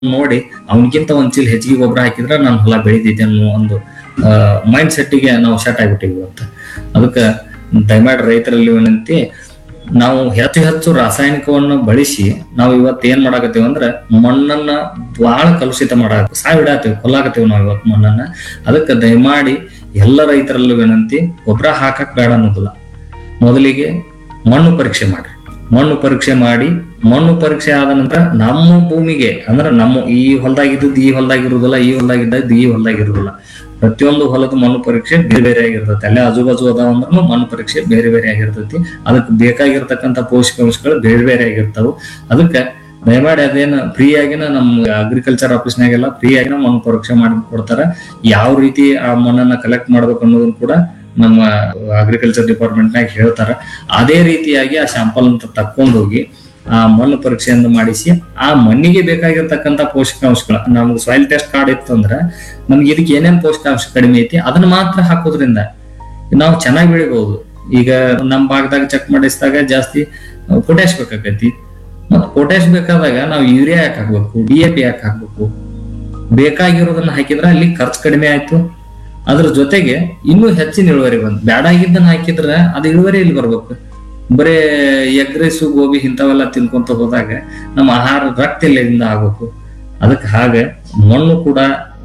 ನೋಡಿ ಅವನಿಗಿಂತ ಒಂದ್ ಚೀಲ ಹೆಚ್ಚಿಗೆ ಗೊಬ್ಬರ ಹಾಕಿದ್ರೆ ನಾನು ಹೊಲ ಬೆಳಿತೈತೆ ಅನ್ನೋ ಒಂದು ಮೈಂಡ್ ಸೆಟ್ಟಿಗೆ ನಾವು ಸೆಟ್ ಆಗಿಬಿಟ್ಟಿವಿ ಇವತ್ತು ಅದಕ್ಕೆ ದಯಮಾಡಿ ರೈತರಲ್ಲಿ ವಿನಂತಿ ನಾವು ಹೆಚ್ಚು ಹೆಚ್ಚು ರಾಸಾಯನಿಕವನ್ನು ಬಳಸಿ ನಾವು ಇವತ್ತು ಏನ್ ಮಾಡಾಕತ್ತೀವಿ ಅಂದ್ರೆ ಮಣ್ಣನ್ನ ಬಹಳ ಕಲುಷಿತ ಮಾಡಾಕ ಸಾವಿಡಾತೀವಿ ಕೊಲ್ಲಾಕತ್ತೀವಿ ನಾವು ಇವತ್ತು ಮಣ್ಣನ್ನ ಅದಕ್ಕೆ ದಯಮಾಡಿ ಎಲ್ಲ ರೈತರಲ್ಲೂ ವಿನಂತಿ ಗೊಬ್ಬರ ಹಾಕಕ್ ಬೇಡ ಅನ್ನೋದಿಲ್ಲ ಮೊದಲಿಗೆ ಮಣ್ಣು ಪರೀಕ್ಷೆ ಮಾಡ್ರಿ ಮಣ್ಣು ಪರೀಕ್ಷೆ ಮಾಡಿ ಮಣ್ಣು ಪರೀಕ್ಷೆ ಆದ ನಂತರ ನಮ್ಮ ಭೂಮಿಗೆ ಅಂದ್ರೆ ನಮ್ಮ ಈ ಹೊಲದಾಗಿದ್ದದ್ದು ಈ ಹೊಲದಾಗಿರುವುದಿಲ್ಲ ಈ ಹೊಲದಾಗಿದ್ದದ್ದು ಈ ಹೊಲದಾಗಿರುವುದಿಲ್ಲ ಪ್ರತಿಯೊಂದು ಹೊಲದ ಮಣ್ಣು ಪರೀಕ್ಷೆ ಬೇರೆ ಬೇರೆ ಆಗಿರ್ತೈತಿ ಅಲ್ಲೇ ಆಜು ಬಾಜು ಅದಾವ ಅಂದ್ರೂ ಮಣ್ಣು ಪರೀಕ್ಷೆ ಬೇರೆ ಬೇರೆ ಆಗಿರ್ತೈತಿ ಅದಕ್ಕೆ ಬೇಕಾಗಿರ್ತಕ್ಕಂಥ ಪೋಷಕಾಂಶಗಳು ಬೇರೆ ಬೇರೆ ಆಗಿರ್ತಾವ ಅದಕ್ಕೆ ದಯಮಾಡಿ ಅದೇನು ಫ್ರೀ ಆಗಿನ ನಮ್ಮ ಅಗ್ರಿಕಲ್ಚರ್ ಆಫೀಸ್ನಾಗೆಲ್ಲ ಫ್ರೀ ಆಗಿನ ಮಣ್ಣು ಪರೀಕ್ಷೆ ಮಾಡಿ ಕೊಡ್ತಾರ ಯಾವ ರೀತಿ ಆ ಮಣ್ಣನ್ನ ಕಲೆಕ್ಟ್ ಮಾಡ್ಬೇಕು ಅನ್ನೋದನ್ನ ಕೂಡ ನಮ್ಮ ಅಗ್ರಿಕಲ್ಚರ್ ಡಿಪಾರ್ಟ್ಮೆಂಟ್ನಾಗ ಹೇಳ್ತಾರ ಅದೇ ರೀತಿಯಾಗಿ ಆ ಶಾಂಪಲ್ ಅಂತ ತಕ್ಕೊಂಡು ಹೋಗಿ ಆ ಮಣ್ಣು ಪರೀಕ್ಷೆಯನ್ನು ಮಾಡಿಸಿ ಆ ಮಣ್ಣಿಗೆ ಬೇಕಾಗಿರ್ತಕ್ಕಂಥ ಪೋಷಕಾಂಶಗಳು ನಮ್ಗೆ ಸಾಯಿಲ್ ಟೆಸ್ಟ್ ಕಾರ್ಡ್ ಇತ್ತಂದ್ರ ನಮ್ಗೆ ಇದಕ್ಕೆ ಏನೇನ್ ಪೋಷಕಾಂಶ ಕಡಿಮೆ ಐತಿ ಅದನ್ನ ಮಾತ್ರ ಹಾಕೋದ್ರಿಂದ ನಾವು ಚೆನ್ನಾಗಿ ಬೆಳಿಬಹುದು ಈಗ ನಮ್ಮ ಭಾಗದಾಗ ಚೆಕ್ ಮಾಡಿಸಿದಾಗ ಜಾಸ್ತಿ ಪೊಟ್ಯಾಶ್ ಬೇಕಾಕೈತಿ ಮತ್ ಪೊಟ್ಯಾಶ್ ಬೇಕಾದಾಗ ನಾವು ಯೂರಿಯಾ ಯಾಕೆ ಹಾಕ್ಬೇಕು ಡಿ ಎ ಪಿ ಯಾಕೆ ಹಾಕ್ಬೇಕು ಬೇಕಾಗಿರೋದನ್ನ ಹಾಕಿದ್ರೆ ಅಲ್ಲಿ ಖರ್ಚು ಕಡಿಮೆ ಆಯ್ತು ಅದ್ರ ಜೊತೆಗೆ ಇನ್ನೂ ಹೆಚ್ಚಿನ ಇಳುವರಿ ಬಂತು ಬ್ಯಾಡ ಆಗಿದ್ದನ್ನ ಹಾಕಿದ್ರೆ ಅದು ಇಳುವರಿ ಇಲ್ಲಿ ಬರ್ಬೇಕು ಬರೇ ಎಗ್ ರೈಸು ಗೋಬಿ ಇಂಥವೆಲ್ಲ ತಿನ್ಕೊಂತ ಹೋದಾಗ ನಮ್ಮ ಆಹಾರ ರಕ್ತ ಇಲ್ಲಿಂದ ಆಗ್ಬೇಕು ಅದಕ್ಕೆ ಹಾಗೆ ಮಣ್ಣು ಕೂಡ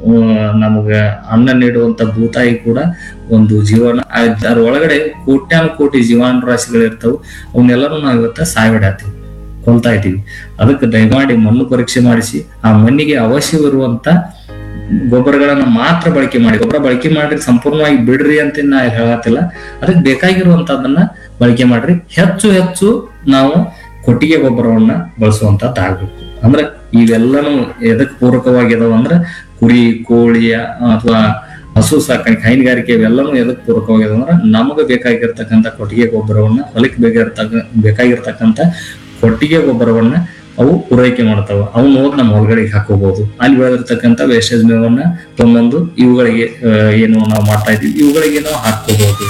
ನಮಗ ಅನ್ನ ನೀಡುವಂತ ಭೂತಾಯಿ ಕೂಡ ಒಂದು ಜೀವನ ಅದ್ರ ಒಳಗಡೆ ಕೋಟ್ಯಾನು ಕೋಟಿ ಜೀವಾಣು ರಾಶಿಗಳು ಇರ್ತಾವ ಅವನ್ನೆಲ್ಲರೂ ನಾವು ಇವತ್ತ ಸಾಯ್ಬಿಡಾತೀವಿ ಕೊಲ್ತಾ ಇದ್ದೀವಿ ಅದಕ್ಕೆ ದಯಮಾಡಿ ಮಣ್ಣು ಪರೀಕ್ಷೆ ಮಾಡಿಸಿ ಆ ಮಣ್ಣಿಗೆ ಅವಶ್ಯವಿರುವಂತ ಗೊಬ್ಬರಗಳನ್ನ ಮಾತ್ರ ಬಳಕೆ ಮಾಡಿ ಗೊಬ್ಬರ ಬಳಕೆ ಮಾಡ್ರಿ ಸಂಪೂರ್ಣವಾಗಿ ಬಿಡ್ರಿ ಅಂತ ನಾ ಹೇಳತ್ತಿಲ್ಲ ಅದಕ್ಕೆ ಬೇಕಾಗಿರುವಂತದನ್ನ ಬಳಕೆ ಮಾಡ್ರಿ ಹೆಚ್ಚು ಹೆಚ್ಚು ನಾವು ಕೊಟ್ಟಿಗೆ ಗೊಬ್ಬರವನ್ನ ಬಳಸುವಂತದ್ದು ಆಗ್ಬೇಕು ಅಂದ್ರೆ ಇವೆಲ್ಲನೂ ಎದಕ್ ಪೂರಕವಾಗಿದಾವ ಅಂದ್ರೆ ಕುರಿ ಕೋಳಿ ಅಥವಾ ಹಸು ಸಾಕಾಣಿಕೆ ಹೈನುಗಾರಿಕೆ ಇವೆಲ್ಲನೂ ಎದಕ್ ಪೂರಕವಾಗಿದಾವ ಅಂದ್ರೆ ನಮಗೆ ಬೇಕಾಗಿರ್ತಕ್ಕಂಥ ಕೊಟ್ಟಿಗೆ ಗೊಬ್ಬರವನ್ನ ಹೊಲಕ್ಕೆ ಬೇಕಾಗಿರ್ತಕ್ಕ ಬೇಕಾಗಿರ್ತಕ್ಕಂಥ ಕೊಟ್ಟಿಗೆ ಗೊಬ್ಬರವನ್ನ ಅವು ಪೂರೈಕೆ ಮಾಡ್ತಾವ ಅವನ್ನ ಹೋಗಿ ನಮ್ಮ ಹೊಲಗಳಿಗೆ ಹಾಕೋಬಹುದು ಅಲ್ಲಿ ಬೆಳೆದಿರ್ತಕ್ಕಂಥ ವೇಸ್ಟೇಜ್ ಮೇವನ್ನ ತೊಗೊಂಬಂದು ಇವುಗಳಿಗೆ ಏನು ನಾವು ಮಾಡ್ತಾ ಇದೀವಿ ಇವುಗಳಿಗೆ ನಾವು ಹಾಕೋಬಹುದು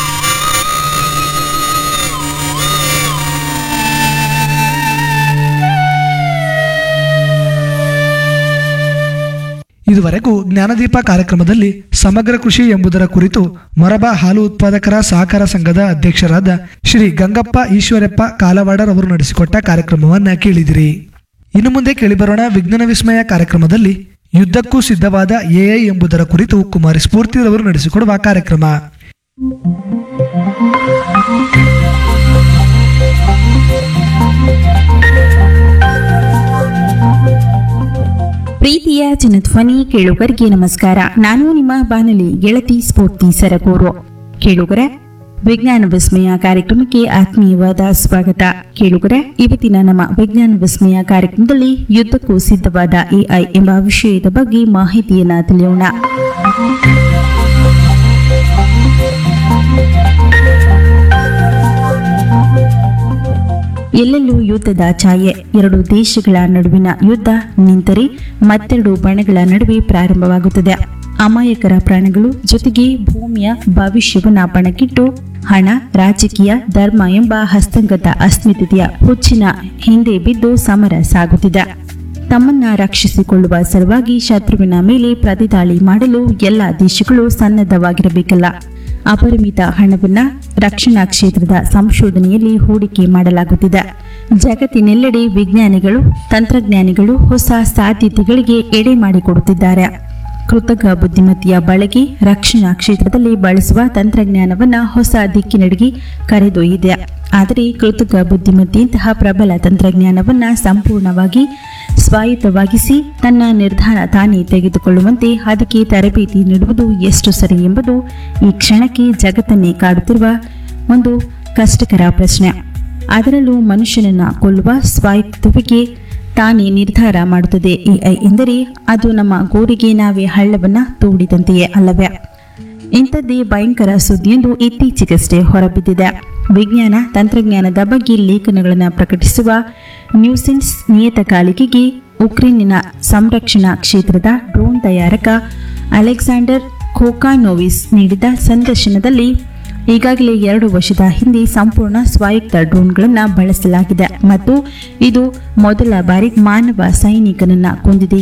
ಇದುವರೆಗೂ ಜ್ಞಾನದೀಪ ಕಾರ್ಯಕ್ರಮದಲ್ಲಿ ಸಮಗ್ರ ಕೃಷಿ ಎಂಬುದರ ಕುರಿತು ಮೊರಬಾ ಹಾಲು ಉತ್ಪಾದಕರ ಸಹಕಾರ ಸಂಘದ ಅಧ್ಯಕ್ಷರಾದ ಶ್ರೀ ಗಂಗಪ್ಪ ಈಶ್ವರಪ್ಪ ಕಾಲವಾಡರ್ ಅವರು ನಡೆಸಿಕೊಟ್ಟ ಕಾರ್ಯಕ್ರಮವನ್ನ ಕೇಳಿದಿರಿ ಇನ್ನು ಮುಂದೆ ಕೇಳಿಬರೋಣ ವಿಜ್ಞಾನ ವಿಸ್ಮಯ ಕಾರ್ಯಕ್ರಮದಲ್ಲಿ ಯುದ್ಧಕ್ಕೂ ಸಿದ್ಧವಾದ ಎಐ ಎಂಬುದರ ಕುರಿತು ಕುಮಾರಿ ಸ್ಫೂರ್ತಿರವರು ನಡೆಸಿಕೊಡುವ ಕಾರ್ಯಕ್ರಮ ಪ್ರೀತಿಯ ಜನಧ್ವನಿ ಕೇಳುಗರಿಗೆ ನಮಸ್ಕಾರ ನಾನು ನಿಮ್ಮ ಬಾನಲಿ ಗೆಳತಿ ಸ್ಫೂರ್ತಿ ಸರಗೂರು ಕೇಳುಗರ ವಿಜ್ಞಾನ ವಿಸ್ಮಯ ಕಾರ್ಯಕ್ರಮಕ್ಕೆ ಆತ್ಮೀಯವಾದ ಸ್ವಾಗತ ಕೇಳುಗರ ಇವತ್ತಿನ ನಮ್ಮ ವಿಜ್ಞಾನ ವಿಸ್ಮಯ ಕಾರ್ಯಕ್ರಮದಲ್ಲಿ ಯುದ್ಧಕ್ಕೂ ಸಿದ್ಧವಾದ ಎಐ ಎಂಬ ವಿಷಯದ ಬಗ್ಗೆ ಮಾಹಿತಿಯನ್ನ ತಿಳಿಯೋಣ ಎಲ್ಲೆಲ್ಲೂ ಯುದ್ಧದ ಛಾಯೆ ಎರಡು ದೇಶಗಳ ನಡುವಿನ ಯುದ್ಧ ನಿಂತರೆ ಮತ್ತೆರಡು ಬಣಗಳ ನಡುವೆ ಪ್ರಾರಂಭವಾಗುತ್ತದೆ ಅಮಾಯಕರ ಪ್ರಾಣಗಳು ಜೊತೆಗೆ ಭೂಮಿಯ ಭವಿಷ್ಯವನ್ನ ಪಣಕ್ಕಿಟ್ಟು ಹಣ ರಾಜಕೀಯ ಧರ್ಮ ಎಂಬ ಹಸ್ತಂಗತ ಅಸ್ಮಿತೆಯ ಹುಚ್ಚಿನ ಹಿಂದೆ ಬಿದ್ದು ಸಮರ ಸಾಗುತ್ತಿದೆ ತಮ್ಮನ್ನ ರಕ್ಷಿಸಿಕೊಳ್ಳುವ ಸಲುವಾಗಿ ಶತ್ರುವಿನ ಮೇಲೆ ಪ್ರತಿದಾಳಿ ಮಾಡಲು ಎಲ್ಲ ದೇಶಗಳು ಸನ್ನದ್ಧವಾಗಿರಬೇಕಲ್ಲ ಅಪರಿಮಿತ ಹಣವನ್ನ ರಕ್ಷಣಾ ಕ್ಷೇತ್ರದ ಸಂಶೋಧನೆಯಲ್ಲಿ ಹೂಡಿಕೆ ಮಾಡಲಾಗುತ್ತಿದೆ ಜಗತ್ತಿನೆಲ್ಲೆಡೆ ವಿಜ್ಞಾನಿಗಳು ತಂತ್ರಜ್ಞಾನಿಗಳು ಹೊಸ ಸಾಧ್ಯತೆಗಳಿಗೆ ಎಡೆ ಮಾಡಿಕೊಡುತ್ತಿದ್ದಾರೆ ಕೃತಕ ಬುದ್ಧಿಮತ್ತೆಯ ಬಳಕೆ ರಕ್ಷಣಾ ಕ್ಷೇತ್ರದಲ್ಲಿ ಬಳಸುವ ತಂತ್ರಜ್ಞಾನವನ್ನ ಹೊಸ ದಿಕ್ಕಿನೆಡೆಗೆ ಕರೆದೊಯ್ದಿದೆ ಆದರೆ ಕೃತಕ ಬುದ್ಧಿಮತ್ತೆಯಂತಹ ಪ್ರಬಲ ತಂತ್ರಜ್ಞಾನವನ್ನ ಸಂಪೂರ್ಣವಾಗಿ ಸ್ವಾಯತ್ತವಾಗಿಸಿ ತನ್ನ ನಿರ್ಧಾರ ತಾನೇ ತೆಗೆದುಕೊಳ್ಳುವಂತೆ ಅದಕ್ಕೆ ತರಬೇತಿ ನೀಡುವುದು ಎಷ್ಟು ಸರಿ ಎಂಬುದು ಈ ಕ್ಷಣಕ್ಕೆ ಜಗತ್ತನ್ನೇ ಕಾಡುತ್ತಿರುವ ಒಂದು ಕಷ್ಟಕರ ಪ್ರಶ್ನೆ ಅದರಲ್ಲೂ ಮನುಷ್ಯನನ್ನ ಕೊಲ್ಲುವ ಸ್ವಾಯತ್ತವಿಗೆ ತಾನೇ ನಿರ್ಧಾರ ಮಾಡುತ್ತದೆ ಎಐ ಎಂದರೆ ಅದು ನಮ್ಮ ಗೋರಿಗೆ ನಾವೇ ಹಳ್ಳವನ್ನ ತೋಡಿದಂತೆಯೇ ಅಲ್ಲವೇ ಇಂಥದ್ದೇ ಭಯಂಕರ ಸುದ್ದಿಯೊಂದು ಇತ್ತೀಚೆಗಷ್ಟೇ ಹೊರಬಿದ್ದಿದೆ ವಿಜ್ಞಾನ ತಂತ್ರಜ್ಞಾನದ ಬಗ್ಗೆ ಲೇಖನಗಳನ್ನು ಪ್ರಕಟಿಸುವ ನ್ಯೂಸೆನ್ಸ್ ನಿಯತಕಾಲಿಕೆಗೆ ಉಕ್ರೇನಿನ ಸಂರಕ್ಷಣಾ ಕ್ಷೇತ್ರದ ಡ್ರೋನ್ ತಯಾರಕ ಅಲೆಕ್ಸಾಂಡರ್ ಖೋಕಾನೋವಿಸ್ ನೀಡಿದ ಸಂದರ್ಶನದಲ್ಲಿ ಈಗಾಗಲೇ ಎರಡು ವರ್ಷದ ಹಿಂದೆ ಸಂಪೂರ್ಣ ಸ್ವಾಯತ್ತ ಡ್ರೋನ್ಗಳನ್ನು ಬಳಸಲಾಗಿದೆ ಮತ್ತು ಇದು ಮೊದಲ ಬಾರಿ ಮಾನವ ಸೈನಿಕನನ್ನ ಕೊಂದಿದೆ